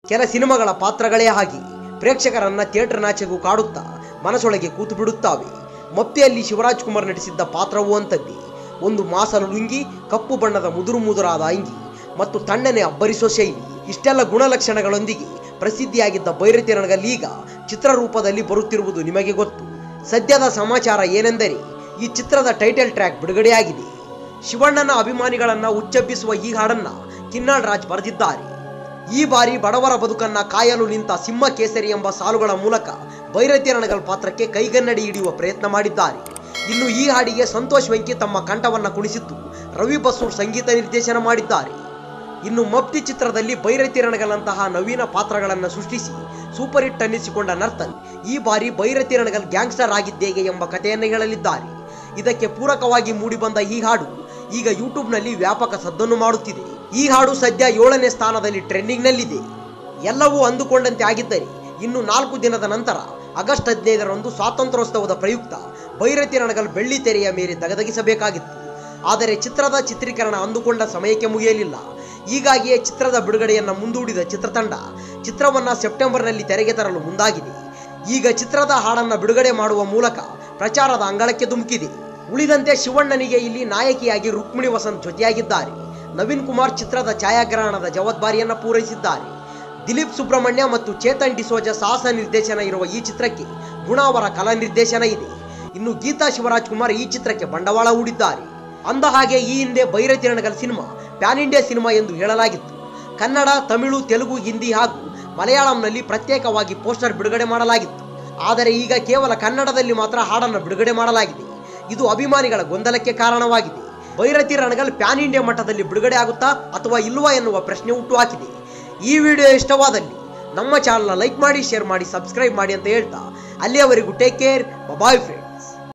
ಕೆಲ ಸಿನಿಮಾಗಳ ಪಾತ್ರಗಳೇ ಹಾಗೆ ಪ್ರೇಕ್ಷಕರನ್ನ ಥಿಯೇಟರ್ನಾಚೆಗೂ ಕಾಡುತ್ತಾ ಮನಸೊಳಗೆ ಕೂತು ಬಿಡುತ್ತಾವೆ ಮಪ್ತಿಯಲ್ಲಿ ಶಿವರಾಜ್ ಕುಮಾರ್ ನಟಿಸಿದ್ದ ಪಾತ್ರವೂ ಅಂತದ್ದೇ ಒಂದು ಮಾಸಲ ಲುಂಗಿ ಕಪ್ಪು ಬಣ್ಣದ ಮುದುರು ಮುದುರಾದ ಅಂಗಿ ಮತ್ತು ತಣ್ಣನೆ ಅಬ್ಬರಿಸೋ ಶೈಲಿ ಇಷ್ಟೆಲ್ಲ ಗುಣಲಕ್ಷಣಗಳೊಂದಿಗೆ ಪ್ರಸಿದ್ಧಿಯಾಗಿದ್ದ ಭೈರತಿ ರಣಗಲ್ಲೀಗ ಚಿತ್ರರೂಪದಲ್ಲಿ ಬರುತ್ತಿರುವುದು ನಿಮಗೆ ಗೊತ್ತು ಸದ್ಯದ ಸಮಾಚಾರ ಏನೆಂದರೆ ಈ ಚಿತ್ರದ ಟೈಟಲ್ ಟ್ರ್ಯಾಕ್ ಬಿಡುಗಡೆಯಾಗಿದೆ ಶಿವಣ್ಣನ ಅಭಿಮಾನಿಗಳನ್ನ ಉಚ್ಚೆಬ್ಬಿಸುವ ಈ ಹಾಡನ್ನ ಕಿನ್ನಾಳ್ ರಾಜ್ ಬರೆದಿದ್ದಾರೆ ಈ ಬಾರಿ ಬಡವರ ಬದುಕನ್ನ ಕಾಯಲು ನಿಂತ ಸಿಂಹ ಕೇಸರಿ ಎಂಬ ಸಾಲುಗಳ ಮೂಲಕ ಭೈರತಿ ರಣಗಲ್ ಪಾತ್ರಕ್ಕೆ ಕೈಗನ್ನಡಿ ಹಿಡಿಯುವ ಪ್ರಯತ್ನ ಮಾಡಿದ್ದಾರೆ ಇನ್ನು ಈ ಹಾಡಿಗೆ ಸಂತೋಷ್ ವೆಂಕಿ ತಮ್ಮ ಕಂಠವನ್ನ ಕುಣಿಸಿದ್ದು ರವಿ ಬಸೂರ್ ಸಂಗೀತ ನಿರ್ದೇಶನ ಮಾಡಿದ್ದಾರೆ ಇನ್ನು ಮಪ್ತಿ ಚಿತ್ರದಲ್ಲಿ ಭೈರತಿ ರಣಗಲ್ನಂತಹ ನವೀನ ಪಾತ್ರಗಳನ್ನು ಸೃಷ್ಟಿಸಿ ಸೂಪರ್ ಹಿಟ್ ಅನ್ನಿಸಿಕೊಂಡ ನರ್ತನ್ ಈ ಬಾರಿ ಭೈರತಿ ರಣಗಲ್ ಗ್ಯಾಂಗ್ಸ್ಟರ್ ಆಗಿದ್ದೇಗೆ ಎಂಬ ಕಥೆಯನ್ನು ಹೇಳಲಿದ್ದಾರೆ ಇದಕ್ಕೆ ಪೂರಕವಾಗಿ ಮೂಡಿಬಂದ ಈ ಹಾಡು ಈಗ ಯೂಟ್ಯೂಬ್ನಲ್ಲಿ ವ್ಯಾಪಕ ಸದ್ದನ್ನು ಮಾಡುತ್ತಿದೆ ಈ ಹಾಡು ಸದ್ಯ ಏಳನೇ ಸ್ಥಾನದಲ್ಲಿ ಟ್ರೆಂಡಿಂಗ್ನಲ್ಲಿದೆ ಎಲ್ಲವೂ ಅಂದುಕೊಂಡಂತೆ ಆಗಿದ್ದರೆ ಇನ್ನು ನಾಲ್ಕು ದಿನದ ನಂತರ ಆಗಸ್ಟ್ ಹದಿನೈದರಂದು ಸ್ವಾತಂತ್ರ್ಯೋತ್ಸವದ ಪ್ರಯುಕ್ತ ಭೈರತಿ ರಣಗಲ್ ಬೆಳ್ಳಿ ತೆರೆಯ ಮೇಲೆ ದಗದಗಿಸಬೇಕಾಗಿತ್ತು ಆದರೆ ಚಿತ್ರದ ಚಿತ್ರೀಕರಣ ಅಂದುಕೊಂಡ ಸಮಯಕ್ಕೆ ಮುಗಿಯಲಿಲ್ಲ ಹೀಗಾಗಿಯೇ ಚಿತ್ರದ ಬಿಡುಗಡೆಯನ್ನು ಮುಂದೂಡಿದ ಚಿತ್ರತಂಡ ಚಿತ್ರವನ್ನ ಸೆಪ್ಟೆಂಬರ್ನಲ್ಲಿ ತೆರೆಗೆ ತರಲು ಮುಂದಾಗಿದೆ ಈಗ ಚಿತ್ರದ ಹಾಡನ್ನ ಬಿಡುಗಡೆ ಮಾಡುವ ಮೂಲಕ ಪ್ರಚಾರದ ಅಂಗಳಕ್ಕೆ ಧುಮುಕಿದೆ ಉಳಿದಂತೆ ಶಿವಣ್ಣನಿಗೆ ಇಲ್ಲಿ ನಾಯಕಿಯಾಗಿ ರುಕ್ಮಿಣಿ ವಸಂತ್ ಜೊತೆಯಾಗಿದ್ದಾರೆ ನವೀನ್ ಕುಮಾರ್ ಚಿತ್ರದ ಛಾಯಾಗ್ರಹಣದ ಜವಾಬ್ದಾರಿಯನ್ನ ಪೂರೈಸಿದ್ದಾರೆ ದಿಲೀಪ್ ಸುಬ್ರಹ್ಮಣ್ಯ ಮತ್ತು ಚೇತನ್ ಡಿಸೋಜ ಸಾಹಸ ನಿರ್ದೇಶನ ಇರುವ ಈ ಚಿತ್ರಕ್ಕೆ ಗುಣ ಅವರ ಕಲಾ ನಿರ್ದೇಶನ ಇದೆ ಇನ್ನು ಗೀತಾ ಶಿವರಾಜ್ ಕುಮಾರ್ ಈ ಚಿತ್ರಕ್ಕೆ ಬಂಡವಾಳ ಹೂಡಿದ್ದಾರೆ ಅಂದ ಹಾಗೆ ಈ ಹಿಂದೆ Bhairathi Ranagal cinema pan India cinema ಎಂದು ಹೇಳಲಾಗಿತ್ತು ಕನ್ನಡ ತಮಿಳು ತೆಲುಗು ಹಿಂದಿ ಹಾಗೂ ಮಲಯಾಳಂನಲ್ಲಿ ಪ್ರತ್ಯೇಕವಾಗಿ ಪೋಸ್ಟರ್ ಬಿಡುಗಡೆ ಮಾಡಲಾಗಿತ್ತು ಆದರೆ ಈಗ ಕೇವಲ ಕನ್ನಡದಲ್ಲಿ ಮಾತ್ರ ಹಾಡನ್ನು ಬಿಡುಗಡೆ ಮಾಡಲಾಗಿದೆ ಇದು ಅಭಿಮಾನಿಗಳ ಗೊಂದಲಕ್ಕೆ ಕಾರಣವಾಗಿದೆ ಭೈರತಿ ರಣಗಲ್ ಪ್ಯಾನ್ ಇಂಡಿಯಾ ಮಟ್ಟದಲ್ಲಿ ಬಿಡುಗಡೆ ಆಗುತ್ತಾ ಅಥವಾ ಇಲ್ವಾ ಎನ್ನುವ ಪ್ರಶ್ನೆ ಹುಟ್ಟುಹಾಕಿದೆ ಈ ವಿಡಿಯೋ ಇಷ್ಟವಾದಲ್ಲಿ ನಮ್ಮ ಚಾನಲ್ನ ಲೈಕ್ ಮಾಡಿ ಶೇರ್ ಮಾಡಿ ಸಬ್ಸ್ಕ್ರೈಬ್ ಮಾಡಿ ಅಂತ ಹೇಳ್ತಾ ಅಲ್ಲಿಯವರೆಗೂ ಟೇಕ್ ಕೇರ್ ಬಾಯ್ ಫ್ರೆಂಡ್